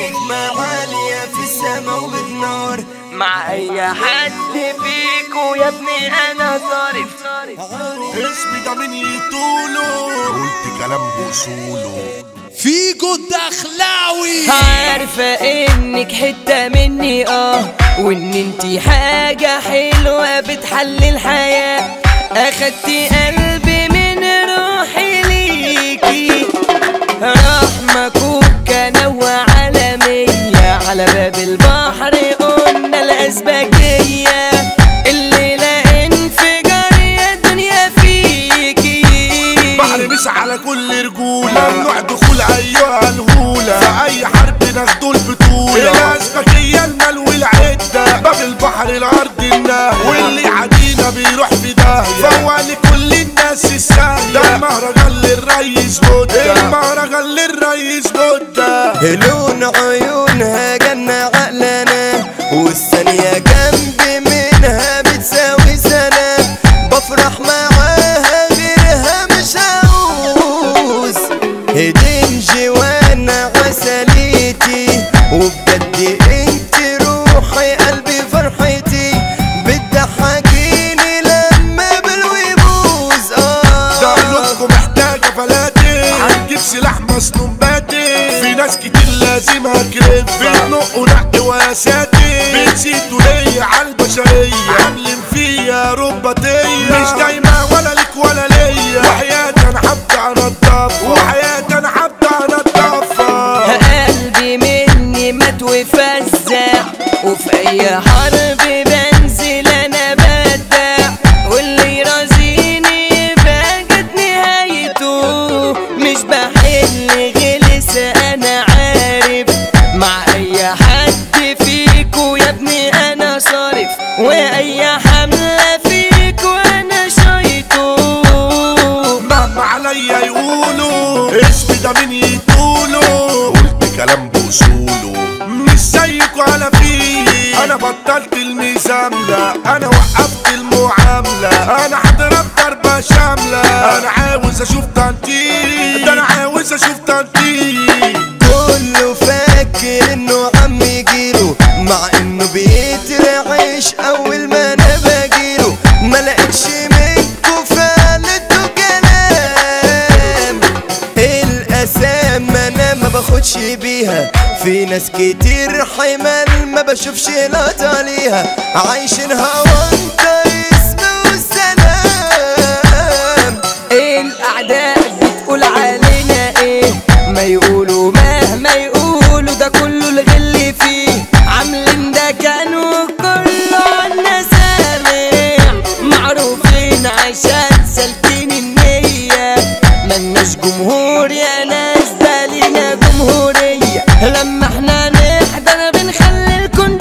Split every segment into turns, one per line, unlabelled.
نجمة عالية في السما وبتنور
مع اي حد فيكو يا ابني انا صارف
اسمي ده مين يطوله قلت كلام بأصوله
فيجو الدخلاوي
عارفة انك حتة مني اه وان انتي حاجة حلوة بتحلي الحياة اخدتي قلبي من روحي ليكي رحمة كوكا نوى عالمية على باب البحر قلنا الأسبكية الليلة انفجار يا دنيا فيكي
بحر مش على كل رجولة ممنوع دخول أيها الهولة في أي حرب ناخدوا البطولة الأسبكية المال والعدة باب البحر الأرض الناهية واللي عدينا بيروح في داهية فهو لكل الناس الساهية ده المهرجان للريس بودة المهرجان للريس بودة
لون عيونها جنة عقلنا والثانية جنبي منها بتساوي سنة بفرح معاها غيرها مش هعوز هدين جوانا عسليتي وبجد انت روحي قلبي فرحتي بتضحكيني لما بلوي بوز اه
دعوتكم محتاجة فلاتي هنجيب سلاح مسنون باتي في ناس كتير لازم هكرف بتنقوا نق واساتي بتزيدوا ليا عالبشرية عاملين فيا رباطية مش دايما ولا ليك ولا ليا وحياتي انا هبدأ انضفها وحياتي انا هبدأ انضفها
قلبي مني مات وفزع وفي اي حرب بنزل انا بدع واللي يرازيني يبقى جت نهايته مش بحل غلس انا عارف مع اي حد فيكو يا ابني انا صارف واي حملة فيكو انا شايطه
مهما عليا يقولوا اسمي ده مين يطولوا قلت كلام بأصوله مش زيكوا على فيه انا بطلت المزاملة انا وقفت المعاملة انا هضرب ضربة شاملة انا عاوز اشوف تنطيط ده انا عاوز اشوف تنطيط
كله فاكر انه عم يجيله مع انه بيترعش اول ما انا باجيله ما لقيتش منكو فعلته كلام الاسام انا ما باخدش بيها في ناس كتير حمال ما بشوفش لقطة ليها عايشينها وانت اسم والسلام
الاعداء بتقول علينا ايه ما يقولوا مهما يقولوا ده كله الغل فيه عاملين ده كانوا كله عنا سامع معروفين عشان سالكين النية ملناش جمهور يا ناس ده لينا جمهورية لما احنا نحضر بنخلي الكون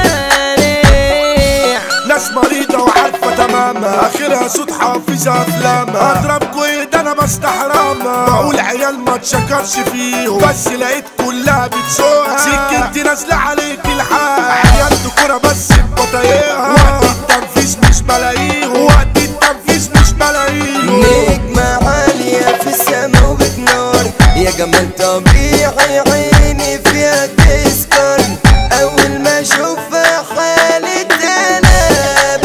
دوانع
ناس مريضة وعارفة تماما اخرها صوت حافظ افلامها اضربكوا ايه ده انا بستحرمها بقول عيال ما تشكرش فيهم بس لقيت كلها بتسوقها سكنتي نازلة عليك الحال عيال دكورة بس ببطايقها وقت التنفيذ مش ملاقيهم وقت التنفيذ مش ملاقيهم
نجمة عالية في السما وبتنور يا جمال طبيعي عيني فيها تسكر أول ما أشوفها حالي تنام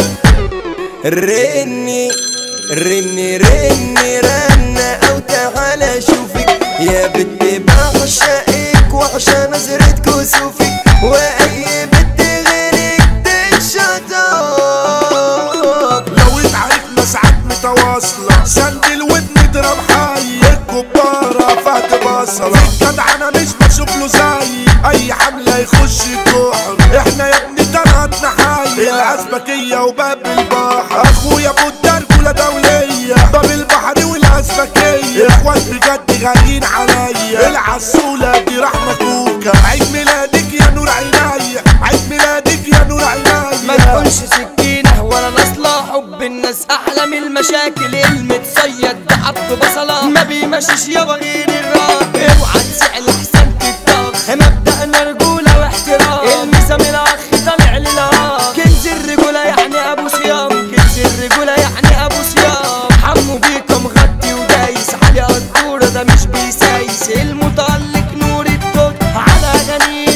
رني رني رني رنة أو تعالى أشوفك يا بنت بعشقك وعشان نظرة كسوفك وأي بنت غيرك تتشطب
لو اتعرفنا ساعات متواصلة سند الودن اضرب حي الكبارة فهد بصلة الجدع انا مش بشوف له زي اي حملة يخش الجحر احنا يا ابني طلعتنا حي الازبكية وباب البحر اخويا ابو الدرجولة دولية باب البحر والازبكية اخوات بجد غاليين عليا العسولة دي رحمة كوكا عيد ميلادك يا نور عينيا عيد ميلادك يا نور عينيا
ما تكونش سكينة ولا نصلة حب الناس أحلى من المشاكل المتصيد ده عبد بصلة ما بيمشيش يابا غير الراجل اوعى تسعل أحسن تتطخ مبدأنا رجولة واحترام الميزة من الأخ طالع للأخ كنز الرجولة يعني أبو صيام كنز الرجولة يعني أبو صيام حمو بيكم غطي ودايس علي قدورة ده مش بيسايس المتألق نور الدود على غني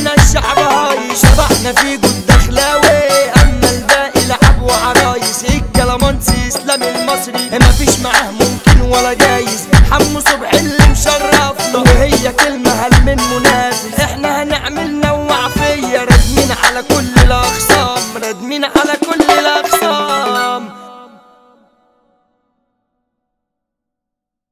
صادمين على كل